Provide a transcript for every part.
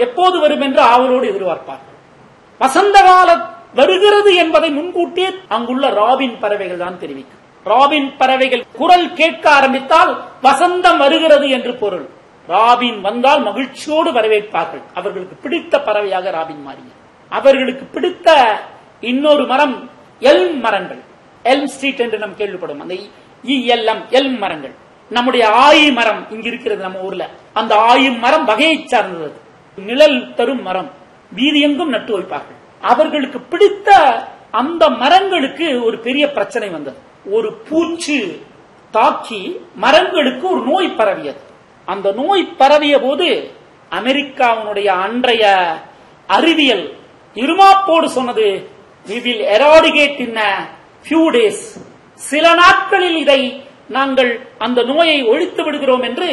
எப்போது வரும் என்று ஆவலோடு எதிர்பார்ப்பார்கள் வசந்த காலம் வருகிறது என்பதை முன்கூட்டியே அங்குள்ள ராபின் பறவைகள் தான் தெரிவிக்கும் ராபின் பறவைகள் குரல் கேட்க ஆரம்பித்தால் வசந்தம் வருகிறது என்று பொருள் ராபின் வந்தால் மகிழ்ச்சியோடு வரவேற்பார்கள் அவர்களுக்கு பிடித்த பறவையாக ராபின் மாறியது அவர்களுக்கு பிடித்த இன்னொரு மரம் எல்ம் மரங்கள் எல்ம் ஸ்ட்ரீட் என்று நாம் கேள்விப்படும் அந்த இஎல்எம் எல்ம் மரங்கள் நம்முடைய ஆயி மரம் இங்க இருக்கிறது நம்ம ஊர்ல அந்த ஆயு மரம் வகையை சார்ந்தது நிழல் தரும் மரம் வீதியெங்கும் நட்டு வைப்பார்கள் அவர்களுக்கு பிடித்த அந்த மரங்களுக்கு ஒரு பெரிய பிரச்சனை வந்தது ஒரு பூச்சு தாக்கி மரங்களுக்கு ஒரு நோய் பரவியது அந்த நோய் பரவிய போது அமெரிக்காவினுடைய அன்றைய அறிவியல் இருமாப்போடு சொன்னது we will eradicate in a few days சில நாட்களில் இதை நாங்கள் அந்த நோயை ஒழித்து விடுகிறோம் என்று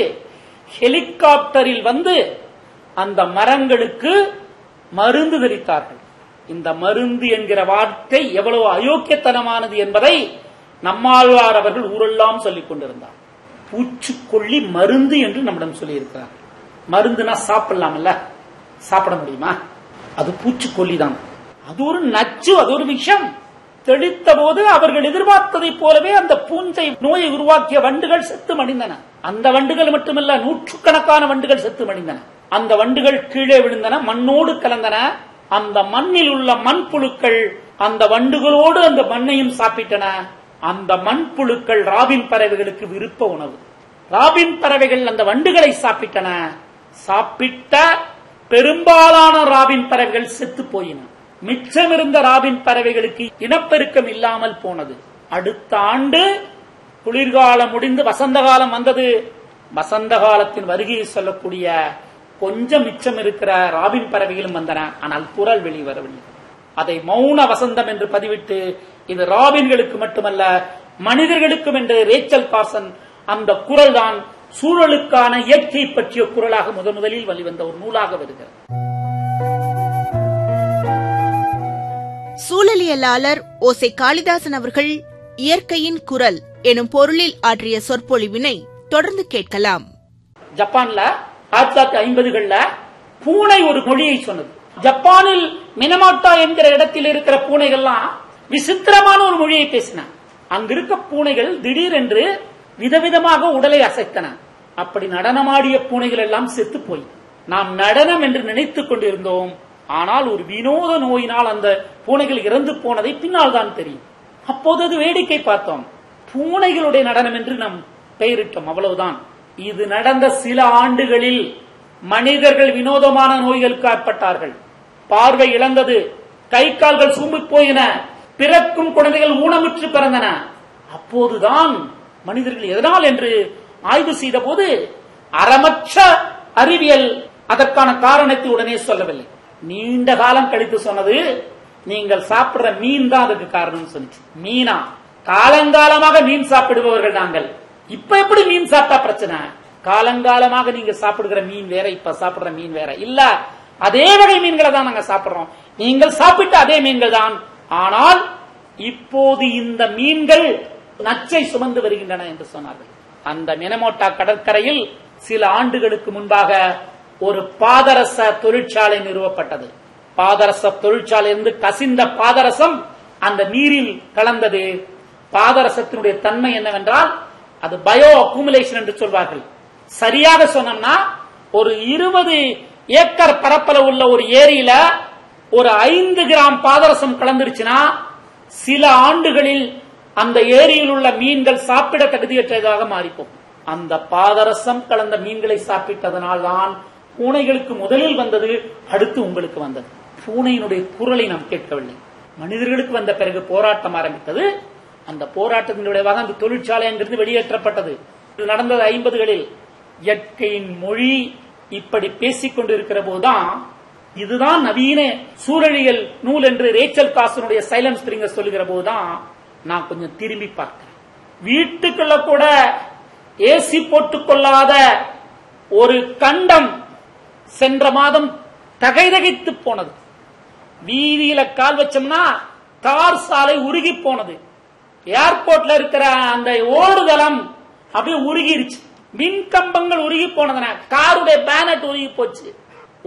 ஹெலிகாப்டரில் வந்து அந்த மரங்களுக்கு மருந்து தெரித்தார்கள் இந்த மருந்து என்கிற வார்த்தை எவ்வளவு அயோக்கியத்தனமானது என்பதை நம்மாழ்வார் அவர்கள் ஊரெல்லாம் சொல்லிக் கொண்டிருந்தார் பூச்சிக்கொல்லி மருந்து என்று நம்மிடம் சொல்லியிருக்கிறார் மருந்துனா சாப்பிடலாம்ல சாப்பிட முடியுமா அது பூச்சிக்கொல்லி தான் அது ஒரு நச்சு அது ஒரு விஷம் தெளித்த போது அவர்கள் எதிர்பார்த்ததைப் போலவே அந்த பூஞ்சை நோயை உருவாக்கிய வண்டுகள் செத்து மடிந்தன அந்த வண்டுகள் மட்டுமல்ல நூற்றுக்கணக்கான வண்டுகள் செத்து மடிந்தன அந்த வண்டுகள் கீழே விழுந்தன மண்ணோடு கலந்தன அந்த மண்ணில் உள்ள மண்புழுக்கள் அந்த வண்டுகளோடு அந்த மண்ணையும் சாப்பிட்டன அந்த மண்புழுக்கள் ராபின் பறவைகளுக்கு விருப்ப உணவு ராபின் பறவைகள் அந்த வண்டுகளை சாப்பிட்டன சாப்பிட்ட பெரும்பாலான ராபின் பறவைகள் செத்து போயின மிச்சமிருந்த ராபின் பறவைகளுக்கு இனப்பெருக்கம் இல்லாமல் போனது அடுத்த ஆண்டு குளிர்காலம் முடிந்து வசந்த காலம் வந்தது வசந்த காலத்தின் வருகையை சொல்லக்கூடிய கொஞ்சம் மிச்சம் இருக்கிற ராபின் பறவைகளும் வந்தன ஆனால் குரல் வெளிவரவில்லை அதை மௌன வசந்தம் என்று பதிவிட்டு இது ராபின்களுக்கு மட்டுமல்ல மனிதர்களுக்கும் என்று ரேச்சல் காசன் அந்த குரல் தான் சூழலுக்கான இயற்கை பற்றிய குரலாக முதன் முதலில் வெளிவந்த ஒரு நூலாக வருகிறது சூழலியலாளர் ஓசை காளிதாசன் அவர்கள் இயற்கையின் குரல் எனும் பொருளில் ஆற்றிய சொற்பொழிவினை தொடர்ந்து கேட்கலாம் ஜப்பான்ல ஆயிரத்தி தொள்ளாயிரத்தி ஐம்பதுகள்ல பூனை ஒரு மொழியை சொன்னது ஜப்பானில் மினமாட்டா என்கிற இடத்தில் இருக்கிற பூனைகள்லாம் விசித்திரமான ஒரு மொழியை பேசின அங்க இருக்க பூனைகள் திடீரென்று விதவிதமாக உடலை அசைத்தன அப்படி நடனமாடிய பூனைகள் எல்லாம் செத்து போய் நாம் நடனம் என்று நினைத்துக் கொண்டிருந்தோம் ஆனால் ஒரு வினோத நோயினால் அந்த பூனைகள் இறந்து போனதை பின்னால் தான் தெரியும் அப்போது அது வேடிக்கை பார்த்தோம் பூனைகளுடைய நடனம் என்று நாம் பெயரிட்டோம் அவ்வளவுதான் இது நடந்த சில ஆண்டுகளில் மனிதர்கள் வினோதமான நோய்களுக்கு ஆட்பட்டார்கள் பார்வை இழந்தது கை கால்கள் சூம்பி போயின பிறக்கும் குழந்தைகள் ஊனமுற்று பிறந்தன அப்போதுதான் மனிதர்கள் எதனால் என்று ஆய்வு செய்த போது அறமற்ற அறிவியல் அதற்கான காரணத்தை உடனே சொல்லவில்லை நீண்ட காலம் கழித்து சொன்னது நீங்கள் சாப்பிடுற மீன் தான் அதுக்கு காரணம் சொன்னிச்சு மீனா காலங்காலமாக மீன் சாப்பிடுபவர்கள் நாங்கள் இப்ப எப்படி மீன் சாப்பிட்டா பிரச்சனை காலங்காலமாக நீங்க சாப்பிடுகிற மீன் வேற இப்ப சாப்பிடுற மீன் வேற இல்ல அதே வகை மீன்களை தான் நாங்க சாப்பிடுறோம் நீங்கள் சாப்பிட்ட அதே மீன்கள் தான் ஆனால் இப்போது இந்த மீன்கள் நச்சை சுமந்து வருகின்றன என்று சொன்னார்கள் அந்த மினமோட்டா கடற்கரையில் சில ஆண்டுகளுக்கு முன்பாக ஒரு பாதரச தொழிற்சாலை நிறுவப்பட்டது பாதரச தொழிற்சாலையிலிருந்து கசிந்த பாதரசம் அந்த நீரில் கலந்தது பாதரசத்தினுடைய தன்மை என்னவென்றால் அது பயோ அக்குமுலேஷன் என்று சொல்வார்கள் சரியாக சொன்னோம்னா ஒரு இருபது ஏக்கர் பரப்பளவு உள்ள ஒரு ஏரியில ஒரு ஐந்து கிராம் பாதரசம் கலந்துருச்சுன்னா சில ஆண்டுகளில் அந்த ஏரியில் உள்ள மீன்கள் சாப்பிட தகுதியற்றதாக மாறிப்போம் அந்த பாதரசம் கலந்த மீன்களை சாப்பிட்டதனால் தான் பூனைகளுக்கு முதலில் வந்தது அடுத்து உங்களுக்கு வந்தது பூனையினுடைய குரலை நாம் கேட்கவில்லை மனிதர்களுக்கு வந்த பிறகு போராட்டம் ஆரம்பித்தது அந்த போராட்டத்தினுடைய வகை அந்த தொழிற்சாலை அங்கிருந்து வெளியேற்றப்பட்டது இது நடந்தது ஐம்பதுகளில் இயற்கையின் மொழி இப்படி பேசிக் கொண்டிருக்கிற போதுதான் இதுதான் நவீன சூழலியல் நூல் என்று ரேச்சல் காசனுடைய சைலன்ஸ் ஸ்பிரிங்கர் சொல்லுகிற போதுதான் நான் கொஞ்சம் திரும்பி பார்த்தேன் வீட்டுக்குள்ள கூட ஏசி போட்டுக் கொள்ளாத ஒரு கண்டம் சென்ற மாதம் தகைதகைத்து போனது வீதியில கால் வச்சோம்னா தார் சாலை உருகி போனது ஏர்போர்ட்ல இருக்கிற அந்த ஓடுதளம் அப்படியே உருகிருச்சு மின் கம்பங்கள் உருகி போனதுன காருடைய பேனட் உருகி போச்சு